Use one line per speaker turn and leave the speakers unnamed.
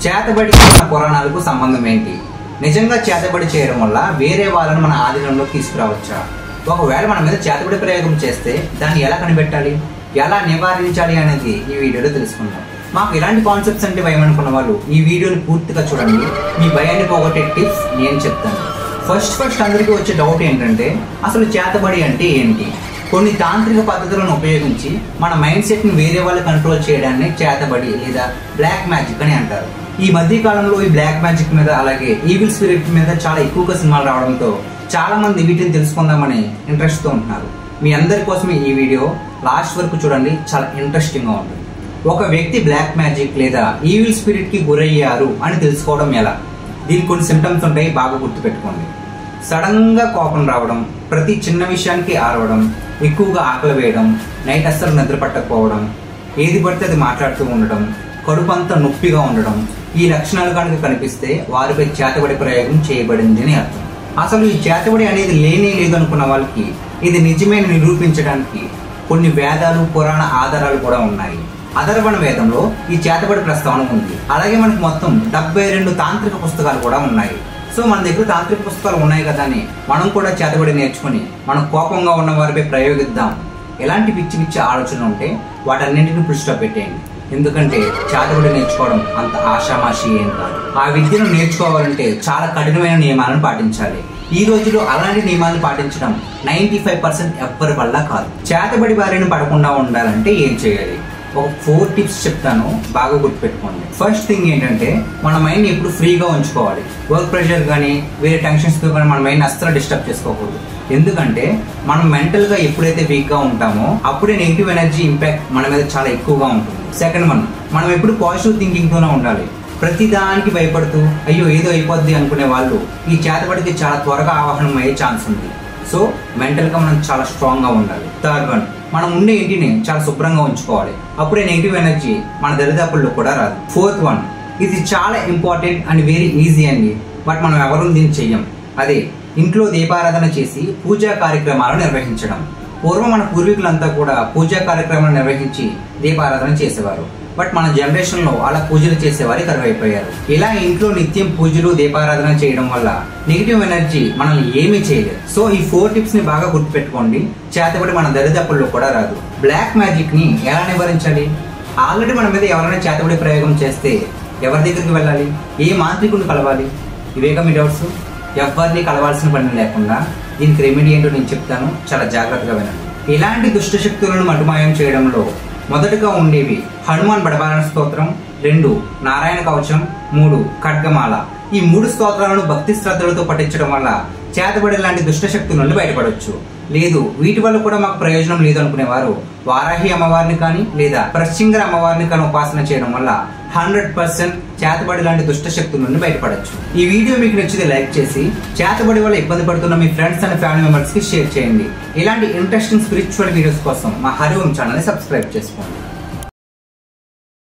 చేతబడికి మన పురాణాలకు సంబంధం ఏంటి నిజంగా చేతబడి చేయడం వల్ల వేరే వాళ్ళని మన ఆధీనంలోకి తీసుకురావచ్చా ఒకవేళ మన మీద చేతబడి ప్రయోగం చేస్తే దాన్ని ఎలా కనిపెట్టాలి ఎలా నివారించాలి అనేది ఈ వీడియోలో తెలుసుకుందాం మాకు ఇలాంటి కాన్సెప్ట్స్ అంటే భయం అనుకున్న వాళ్ళు ఈ వీడియోని పూర్తిగా చూడండి మీ భయాన్ని పోగొట్టే టిప్స్ నేను చెప్తాను ఫస్ట్ ఫస్ట్ అందరికీ వచ్చే డౌట్ ఏంటంటే అసలు చేతబడి అంటే ఏంటి కొన్ని తాంత్రిక పద్ధతులను ఉపయోగించి మన మైండ్ సెట్ ని వేరే వాళ్ళు కంట్రోల్ చేయడాన్ని చేతబడి లేదా బ్లాక్ మ్యాజిక్ అని అంటారు ఈ మధ్య కాలంలో ఈ బ్లాక్ మ్యాజిక్ మీద అలాగే ఈవిల్ స్పిరిట్ మీద చాలా ఎక్కువగా సినిమాలు రావడంతో చాలా మంది వీటిని తెలుసుకుందామని ఇంట్రెస్ట్ తో ఉంటున్నారు మీ అందరి కోసమే ఈ వీడియో లాస్ట్ వరకు చూడండి చాలా ఇంట్రెస్టింగ్ గా ఉంటుంది ఒక వ్యక్తి బ్లాక్ మ్యాజిక్ లేదా ఈవిల్ స్పిరిట్ కి గురయ్యారు అని తెలుసుకోవడం ఎలా దీనికి కొన్ని సిమ్టమ్స్ ఉంటాయి బాగా గుర్తుపెట్టుకోండి సడన్ గా కోపం రావడం ప్రతి చిన్న విషయానికి ఆరవడం ఎక్కువగా ఆకలి వేయడం నైట్ అస్సలు నిద్ర పట్టకపోవడం ఏది పడితే అది మాట్లాడుతూ ఉండడం కడుపు అంతా నొప్పిగా ఉండడం ఈ లక్షణాలు కనుక కనిపిస్తే వారిపై చేతబడి ప్రయోగం చేయబడింది అని అర్థం అసలు ఈ చేతబడి అనేది లేనే లేదు అనుకున్న వాళ్ళకి ఇది నిజమే అని నిరూపించడానికి కొన్ని వేదాలు పురాణ ఆధారాలు కూడా ఉన్నాయి అధర్వణ వేదంలో ఈ చేతబడి ప్రస్తావన ఉంది అలాగే మనకు మొత్తం డెబ్బై రెండు తాంత్రిక పుస్తకాలు కూడా ఉన్నాయి సో మన దగ్గర తాంత్రిక పుస్తకాలు ఉన్నాయి కదా అని మనం కూడా చేతబడి నేర్చుకుని మనం కోపంగా ఉన్న వారిపై ప్రయోగిద్దాం ఎలాంటి పిచ్చి పిచ్చి ఆలోచనలు ఉంటే వాటన్నింటిని పుష్ట పెట్టేయండి ఎందుకంటే చేతబడి నేర్చుకోవడం అంత ఆషామాషి ఏం కాదు ఆ విద్యను నేర్చుకోవాలంటే చాలా కఠినమైన నియమాలను పాటించాలి ఈ రోజులో అలాంటి నియమాలను పాటించడం నైన్టీ ఫైవ్ పర్సెంట్ ఎవ్వరి వల్ల కాదు చేతబడి బారిన పడకుండా ఉండాలంటే ఏం చేయాలి ఒక ఫోర్ టిప్స్ చెప్తాను బాగా గుర్తుపెట్టుకోండి ఫస్ట్ థింగ్ ఏంటంటే మన మైండ్ ఎప్పుడు ఫ్రీగా ఉంచుకోవాలి వర్క్ ప్రెషర్ కానీ వేరే టెన్షన్స్తో కానీ మన మైండ్ అస్సలు డిస్టర్బ్ చేసుకోకూడదు ఎందుకంటే మనం మెంటల్ గా ఎప్పుడైతే వీక్ గా ఉంటామో అప్పుడే నెగిటివ్ ఎనర్జీ ఇంపాక్ట్ మన మీద చాలా ఎక్కువగా ఉంటుంది సెకండ్ వన్ మనం ఎప్పుడు పాజిటివ్ థింకింగ్ తోనే ఉండాలి ప్రతి దానికి భయపడుతూ అయ్యో ఏదో అయిపోద్ది అనుకునే వాళ్ళు ఈ చేతబడికి చాలా త్వరగా ఆవాహనం అయ్యే ఛాన్స్ ఉంది సో మెంటల్ గా మనం చాలా స్ట్రాంగ్ గా ఉండాలి థర్డ్ వన్ మనం ఉండే ఇంటిని చాలా శుభ్రంగా ఉంచుకోవాలి అప్పుడే నెగిటివ్ ఎనర్జీ మన దరిదాపుల్లో కూడా రాదు ఫోర్త్ వన్ ఇది చాలా ఇంపార్టెంట్ అండ్ వెరీ ఈజీ అండి బట్ మనం ఎవరు దీన్ని చెయ్యం అదే ఇంట్లో దీపారాధన చేసి పూజా కార్యక్రమాలు నిర్వహించడం పూర్వం మన పూర్వీకులంతా కూడా పూజా కార్యక్రమాలు నిర్వహించి దీపారాధన చేసేవారు బట్ మన జనరేషన్ లో అలా పూజలు చేసేవారు కరువైపోయారు ఇలా ఇంట్లో నిత్యం పూజలు దీపారాధన చేయడం వల్ల నెగిటివ్ ఎనర్జీ మనల్ని ఏమీ చేయలేదు సో ఈ ఫోర్ టిప్స్ ని బాగా గుర్తుపెట్టుకోండి చేతబడి మన దరిదప్పుల్లో కూడా రాదు బ్లాక్ మ్యాజిక్ ని ఎలా నివారించాలి ఆల్రెడీ మన మీద ఎవరైనా చేతబడి ప్రయోగం చేస్తే ఎవరి దగ్గరికి వెళ్ళాలి ఏ మాంత్రికుని కలవాలి ఇవేగా మీ డౌట్స్ ఎవరిని కలవాల్సిన పని లేకుండా దీనికి రెమెడీ ఏంటో నేను చెప్తాను చాలా జాగ్రత్తగా వినండి ఇలాంటి దుష్ట శక్తులను మటుమాయం చేయడంలో మొదటగా ఉండేవి హనుమాన్ బడబాలన స్తోత్రం రెండు నారాయణ కవచం మూడు ఖడ్గమాల ఈ మూడు స్తోత్రాలను భక్తి శ్రద్ధలతో పఠించడం వల్ల చేతబడి లాంటి దుష్ట శక్తుల నుండి బయటపడవచ్చు లేదు వీటి వల్ల కూడా మాకు ప్రయోజనం లేదు అనుకునేవారు వారాహి అమ్మవారిని కానీ లేదా ప్రశ్చింగర అమ్మవారిని కానీ ఉపాసన చేయడం వల్ల హండ్రెడ్ పర్సెంట్ చేతబడి లాంటి దుష్ట శక్తుల నుండి బయటపడచ్చు ఈ వీడియో మీకు నచ్చితే లైక్ చేసి చేతబడి వల్ల ఇబ్బంది పడుతున్న మీ ఫ్రెండ్స్ అండ్ ఫ్యామిలీ మెంబర్స్ కి షేర్ చేయండి ఇలాంటి ఇంట్రెస్టింగ్ స్పిరిచువల్ వీడియోస్ కోసం మా హరిఓం ఛానల్ ని సబ్స్క్రైబ్ చేసుకోండి